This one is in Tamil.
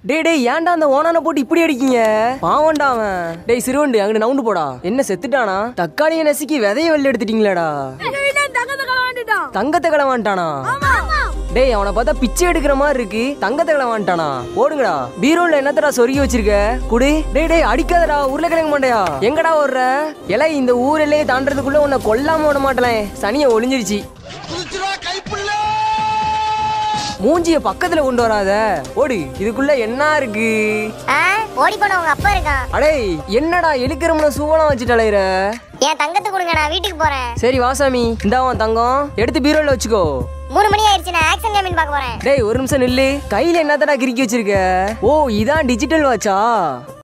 டேய் டேய் ஏன்டா அந்த ஓனான போட்டு இப்படி அடிக்கீங்க பாவம்டா அவன் டேய் சிறுவண்டு அங்கிட்டு நவுண்டு போடா என்ன செத்துட்டானா தக்காளியை நசுக்கி விதைய வெளில எடுத்துட்டீங்களாடா எங்க வீட்டுல தங்கத்தை களவாண்டுட்டான் தங்கத்தை களவான்ட்டானா ஆமா டேய் அவனை பார்த்தா பிச்சை எடுக்கிற மாதிரி இருக்கு தங்கத்தை களவான்ட்டானா ஓடுங்கடா பீரோல என்னத்தடா சொருகி வச்சிருக்க குடு டேய் டேய் அடிக்காதடா உருளைக்கிழங்கு மாட்டையா எங்கடா ஓடுற இலை இந்த ஊரிலே தாண்டறதுக்குள்ள உன்னை கொல்லாம விட மாட்டேன் சனிய ஒளிஞ்சிருச்சு மூஞ்சிய பக்கத்துல கொண்டு வராத ஓடு இதுக்குள்ள என்ன இருக்கு ஆ ஓடி போன உங்க அப்பா இருக்கான் அடே என்னடா எலுக்கிறமுன சூவலாம் வச்சுட்டு அலையிற என் தங்கத்தை கொடுங்க நான் வீட்டுக்கு போறேன் சரி வாசாமி இந்தாவன் தங்கம் எடுத்து பீரோல வச்சுக்கோ மூணு மணி ஆயிடுச்சு நான் ஆக்ஷன் கேமின் பார்க்க போறேன் டேய் ஒரு நிமிஷம் நில்லு கையில என்னத்தடா கிறுக்கி வச்சிருக்க ஓ இதான் டிஜிட்டல் வாட்சா